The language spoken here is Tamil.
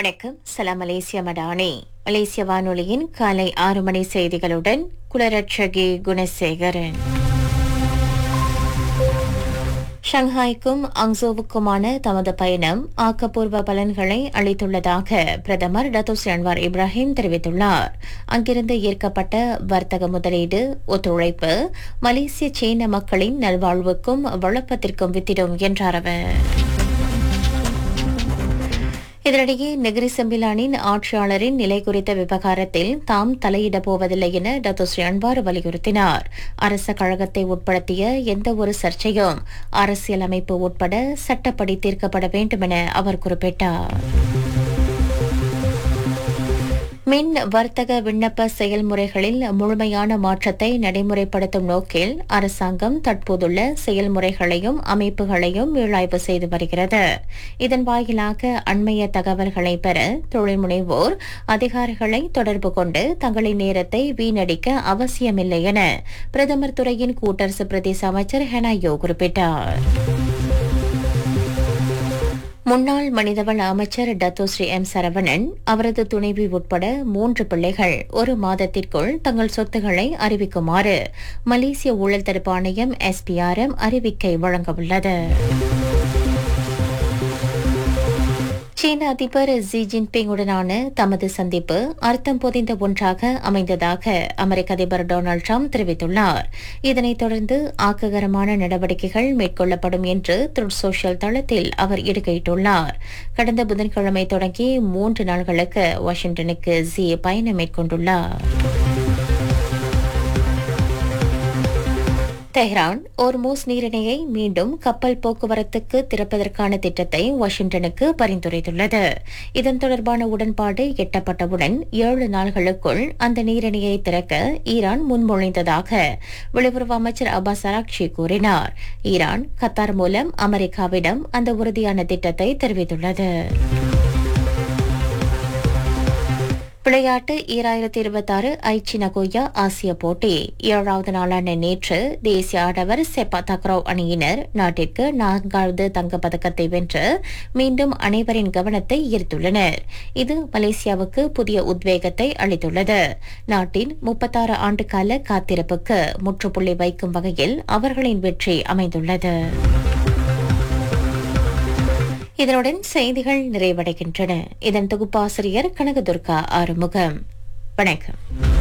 வணக்கம் சலாம் மலேசிய மடானி மலேசிய வானொலியின் காலை ஆறு மணி செய்திகளுடன் குலரட்சகி குணசேகரன் ஷங்காய்க்கும் அங்சோவுக்குமான தமது பயணம் ஆக்கப்பூர்வ பலன்களை அளித்துள்ளதாக பிரதமர் டத்தோஸ் அன்வார் இப்ராஹிம் தெரிவித்துள்ளார் அங்கிருந்து ஈர்க்கப்பட்ட வர்த்தக முதலீடு ஒத்துழைப்பு மலேசிய சீன மக்களின் நல்வாழ்வுக்கும் வளப்பத்திற்கும் வித்திடும் என்றார் அவர் இதனிடையே நெகிரி செம்பிலானின் ஆட்சியாளரின் நிலை குறித்த விவகாரத்தில் தாம் தலையிடப் போவதில்லை என டத்தோ ஸ்ரீ அன்வார் வலியுறுத்தினார் அரச கழகத்தை உட்படுத்திய எந்த ஒரு சர்ச்சையும் அரசியலமைப்பு உட்பட சட்டப்படி தீர்க்கப்பட வேண்டும் என அவர் குறிப்பிட்டார் மின் வர்த்தக விண்ணப்ப செயல்முறைகளில் முழுமையான மாற்றத்தை நடைமுறைப்படுத்தும் நோக்கில் அரசாங்கம் தற்போதுள்ள செயல்முறைகளையும் அமைப்புகளையும் மீளாய்வு செய்து வருகிறது இதன் வாயிலாக அண்மைய தகவல்களை பெற தொழில் முனைவோர் அதிகாரிகளை தொடர்பு கொண்டு தங்களின் நேரத்தை வீணடிக்க அவசியமில்லை என பிரதமர் துறையின் கூட்டரசு பிரதேச அமைச்சர் ஹெனாயோ குறிப்பிட்டார் முன்னாள் மனிதவள அமைச்சர் டத்தோ ஸ்ரீ எம் சரவணன் அவரது துணைவி உட்பட மூன்று பிள்ளைகள் ஒரு மாதத்திற்குள் தங்கள் சொத்துக்களை அறிவிக்குமாறு மலேசிய ஊழல் தடுப்பு ஆணையம் எஸ்பிஆர்எம் அறிவிக்கை வழங்கவுள்ளது சீன அதிபர் ஜி ஜின்பிங் உடனான தமது சந்திப்பு அர்த்தம் பொதிந்த ஒன்றாக அமைந்ததாக அமெரிக்க அதிபர் டொனால்டு ட்ரம்ப் தெரிவித்துள்ளார் இதனைத் தொடர்ந்து ஆக்ககரமான நடவடிக்கைகள் மேற்கொள்ளப்படும் என்று த்ருட் சோஷியல் தளத்தில் அவர் இடுகையிட்டுள்ளார் கடந்த புதன்கிழமை தொடங்கி மூன்று நாள்களுக்கு வாஷிங்டனுக்கு ஜி பயணம் மேற்கொண்டுள்ளார் தெஹ்ரான் ஓர்மோஸ் நீரிணையை மீண்டும் கப்பல் போக்குவரத்துக்கு திறப்பதற்கான திட்டத்தை வாஷிங்டனுக்கு பரிந்துரைத்துள்ளது இதன் தொடர்பான உடன்பாடு எட்டப்பட்டவுடன் ஏழு நாள்களுக்குள் அந்த நீரிணையை திறக்க ஈரான் முன்மொழிந்ததாக வெளியுறவு அமைச்சர் அப்பாஸ் அராக்ஷி கூறினார் ஈரான் கத்தார் மூலம் அமெரிக்காவிடம் அந்த உறுதியான திட்டத்தை தெரிவித்துள்ளது விளையாட்டு ஈராயிரத்தி இருபத்தாறு ஐச்சி நகோயா ஆசிய போட்டி ஏழாவது நாளான நேற்று தேசிய ஆடவர் செப்பா தக்ரோவ் அணியினர் நாட்டிற்கு நான்காவது தங்கப்பதக்கத்தை வென்று மீண்டும் அனைவரின் கவனத்தை ஈர்த்துள்ளனர் இது மலேசியாவுக்கு புதிய உத்வேகத்தை அளித்துள்ளது நாட்டின் முப்பத்தாறு ஆண்டு கால காத்திருப்புக்கு முற்றுப்புள்ளி வைக்கும் வகையில் அவர்களின் வெற்றி அமைந்துள்ளது இதனுடன் செய்திகள் நிறைவடைகின்றன இதன் தொகுப்பாசிரியர் கனகதுர்கா ஆறுமுகம் வணக்கம்